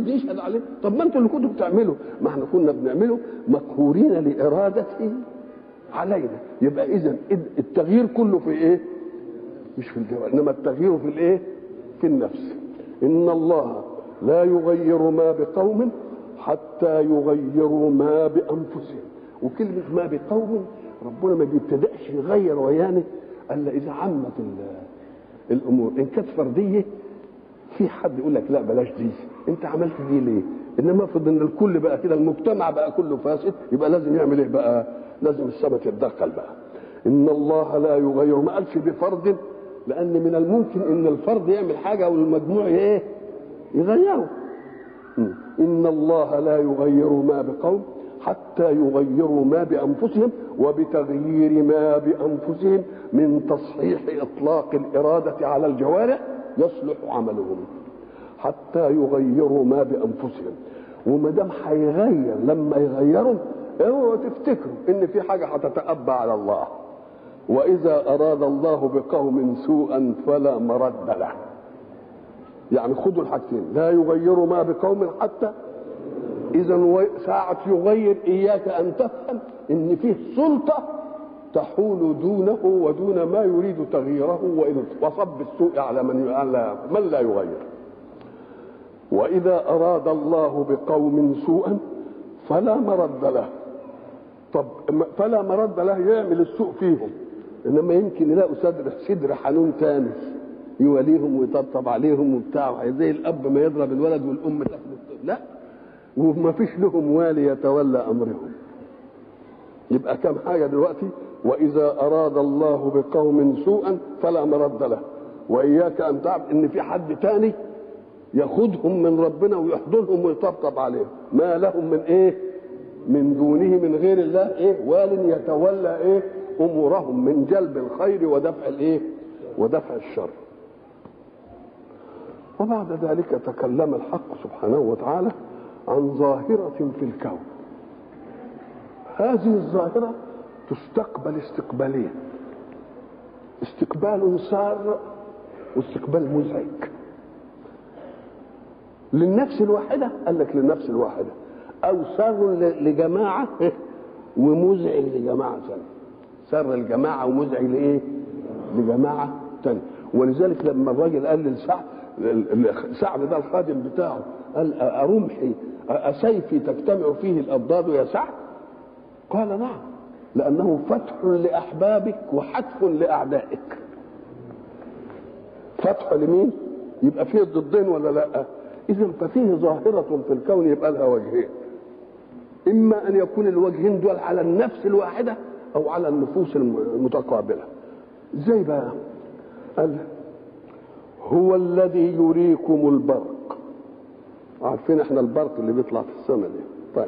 يرضى يشهد عليه طب ما انتوا اللي كنتوا بتعملوا ما احنا كنا بنعمله مقهورين لارادته علينا يبقى اذا التغيير كله في ايه مش في الجوارح انما التغيير في الايه في النفس ان الله لا يغير ما بقوم حتى يغيروا ما بانفسهم وكلمه ما بقوم ربنا ما بيبتدأش يغير ويانا الا اذا عمت الامور ان كانت فرديه في حد يقول لك لا بلاش دي انت عملت دي ليه انما افرض ان الكل بقى كده المجتمع بقى كله فاسد يبقى لازم يعمل ايه بقى لازم السماء تتدخل بقى ان الله لا يغير ما قالش بفرد لان من الممكن ان الفرد يعمل حاجه والمجموع ايه يغيره ان الله لا يغير ما بقوم حتى يغيروا ما بانفسهم وبتغيير ما بانفسهم من تصحيح اطلاق الاراده على الجوارح يصلح عملهم حتى يغيروا ما بانفسهم وما دام هيغير لما يغيروا اوعوا تفتكروا ان في حاجه هتتأبى على الله واذا اراد الله بقوم سوءا فلا مرد له يعني خدوا الحاجتين لا يغير ما بقوم حتى اذا ساعة يغير اياك ان تفهم ان فيه سلطة تحول دونه ودون ما يريد تغييره وإن وصب السوء على من على من لا يغير واذا اراد الله بقوم سوءا فلا مرد له طب فلا مرد له يعمل السوء فيهم انما يمكن يلاقوا صدر صدر حنون تاني يوليهم ويطبطب عليهم وبتاع زي الاب ما يضرب الولد والام تاخد لا وما فيش لهم والي يتولى امرهم يبقى كم حاجه دلوقتي واذا اراد الله بقوم سوءا فلا مرد له واياك ان تعرف ان في حد تاني ياخذهم من ربنا ويحضنهم ويطبطب عليهم ما لهم من ايه من دونه من غير الله ايه وال يتولى ايه امورهم من جلب الخير ودفع الايه ودفع الشر وبعد ذلك تكلم الحق سبحانه وتعالى عن ظاهرة في الكون هذه الظاهرة تستقبل استقبالين استقبال سار واستقبال مزعج للنفس الواحدة قال لك للنفس الواحدة أو سار لجماعة ومزعج لجماعة ثانية سر الجماعة ومزعج لإيه؟ لجماعة ثانية ولذلك لما الراجل قال لسعد سعد ده الخادم بتاعه قال أرمحي أسيفي تجتمع فيه الأضداد يا سعد قال نعم لأنه فتح لأحبابك وحتف لأعدائك فتح لمين؟ يبقى فيه الضدين ولا لا؟ إذا ففيه ظاهرة في الكون يبقى لها وجهين إما أن يكون الوجهين دول على النفس الواحدة أو على النفوس المتقابلة زي بقى قال هو الذي يريكم البرق عارفين احنا البرق اللي بيطلع في السماء دي طيب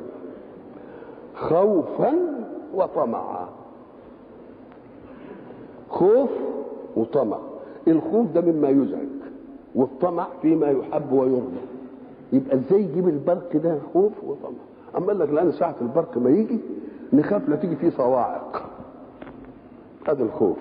خوفا وطمعا خوف وطمع الخوف ده مما يزعج والطمع فيما يحب ويرضى يبقى ازاي يجيب البرق ده خوف وطمع اما قال لك لان ساعه البرق ما يجي نخاف لا تيجي فيه صواعق هذا الخوف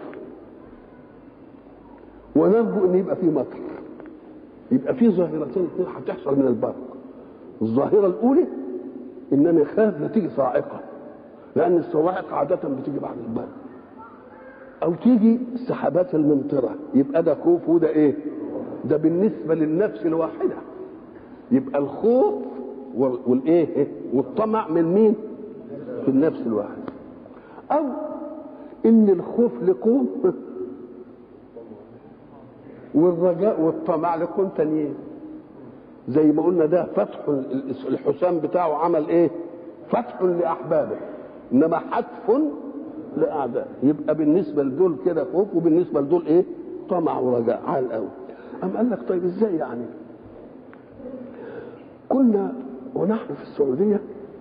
ونرجو ان يبقى فيه مطر يبقى فيه ظاهرتين اثنين هتحصل من البرق الظاهره الاولى ان انا خاف لا تيجي صاعقه لان الصواعق عاده بتيجي بعد البرق او تيجي السحابات الممطره يبقى ده خوف وده ايه ده بالنسبه للنفس الواحده يبقى الخوف والايه والطمع من مين في النفس الواحده او ان الخوف لقوم والرجاء والطمع لقوم تانيين زي ما قلنا ده فتح الحسام بتاعه عمل ايه فتح لاحبابه انما حتف لاعدائه يبقى بالنسبه لدول كده خوف وبالنسبه لدول ايه طمع ورجاء عال قوي أم قال لك طيب ازاي يعني كنا ونحن في السعودية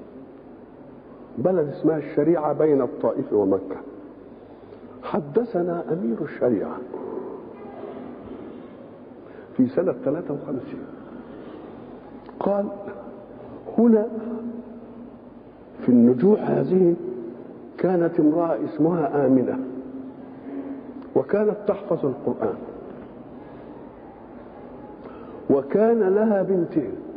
بلد اسمها الشريعة بين الطائف ومكة حدثنا أمير الشريعة في سنة 53 قال هنا في النجوح هذه كانت امرأة اسمها آمنة وكانت تحفظ القرآن وكان لها بنتين